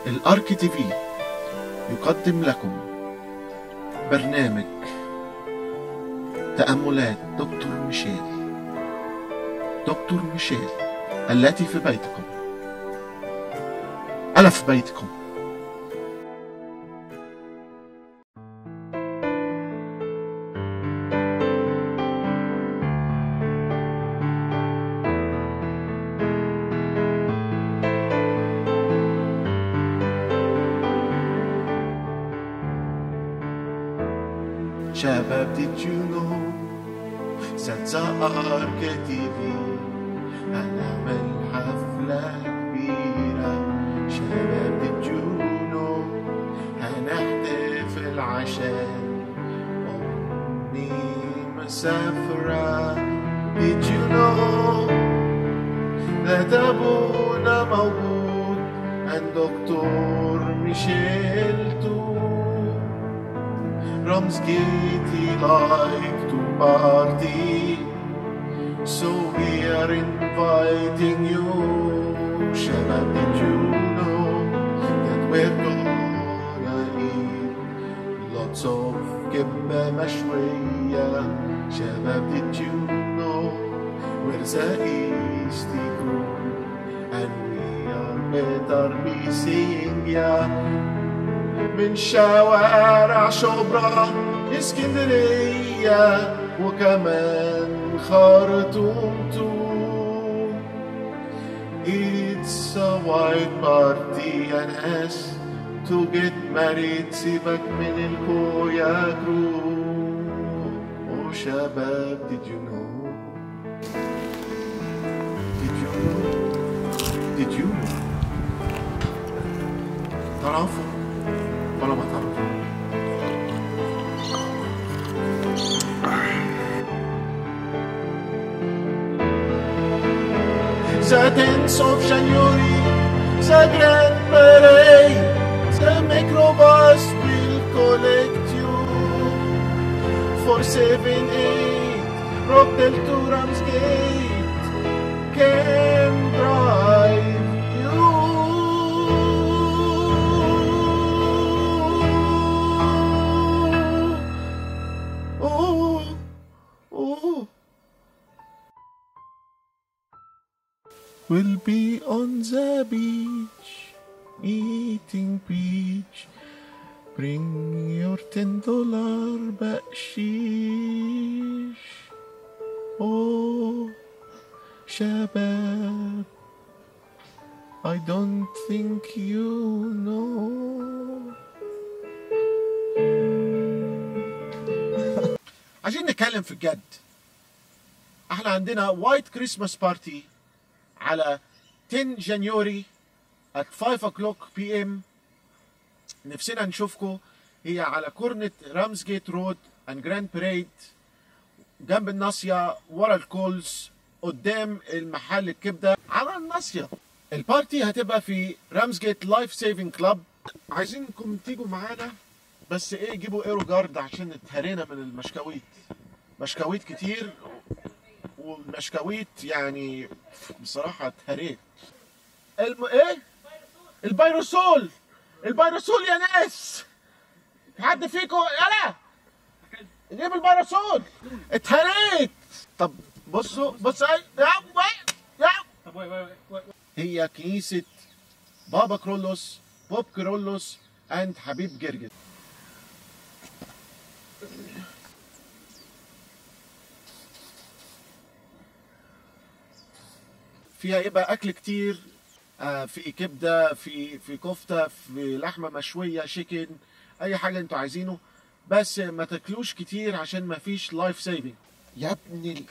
الأرك تي في يقدم لكم برنامج تأملات دكتور ميشيل دكتور ميشيل التي في بيتكم أنا في بيتكم شباب did you know سنسى أرك تي في هنعمل حفلة كبيرة شباب did you know هنحتفل عشان أمي مسافرة did you know that أبونا موجود عند دكتور ميشيل تو Ramsgate he like to party So we are inviting you Shabab did you know That we're gonna eat Lots of كبة مشوية شباب did you know We're the East crew And we are better be seeing ya من شوارع شبرا اسكندرية وكمان خرطوم توم It's a white party and has to get married سيبك من الكويا كرو وشباب did you know Did you know Did you know تعرفوا ولا ما تعرفوا The 10th of January, the Grand Parade, the microbus will collect you for 7, 8, Rockdale to Ramsgate can drive you. Oh, oh. We'll be on the beach, eating peach. Bring your ten dollar بقشيش. Oh, Shabab, I don't think you know. عايزين نتكلم في الجد احنا عندنا وايت كريسماس بارتي على 10 جانيوري at 5 o'clock بي ام نفسنا نشوفكم هي على كورنة رامزجيت رود اند جراند بريد جنب الناصية ورا الكولز قدام المحل الكبدة على الناصية البارتي هتبقى في رامزجيت لايف سيفنج كلاب عايزينكم تيجوا معانا بس ايه جيبوا ايرو جارد عشان اتهرينا من المشكويت مشكويت كتير والمشكويت يعني بصراحة اتهريت الم... ايه البيروسول البيروسول يا ناس حد فيكم يلا جيب البيروسول اتهريت طب بصوا بص اي يا يا طب وي وي وي هي كنيسة بابا كرولوس بوب كرولوس اند حبيب جرجس فيها يبقى اكل كتير آه، في كبده في في كفته في لحمه مشويه شيكن اي حاجه انتوا عايزينه بس ما تاكلوش كتير عشان ما فيش لايف سيفنج يا ابني ال...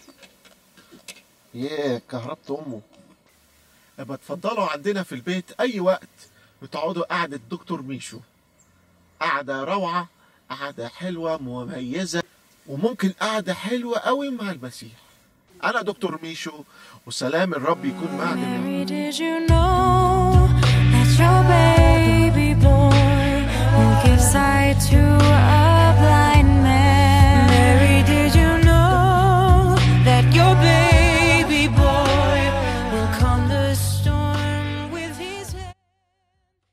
ياه كهربت امه يبقى اتفضلوا عندنا في البيت اي وقت بتقعدوا قعدة دكتور ميشو قعدة روعة قعدة حلوة مميزة وممكن قعدة حلوة قوي مع المسيح انا دكتور ميشو وسلام الرب يكون مع جميعكم Mary, did you know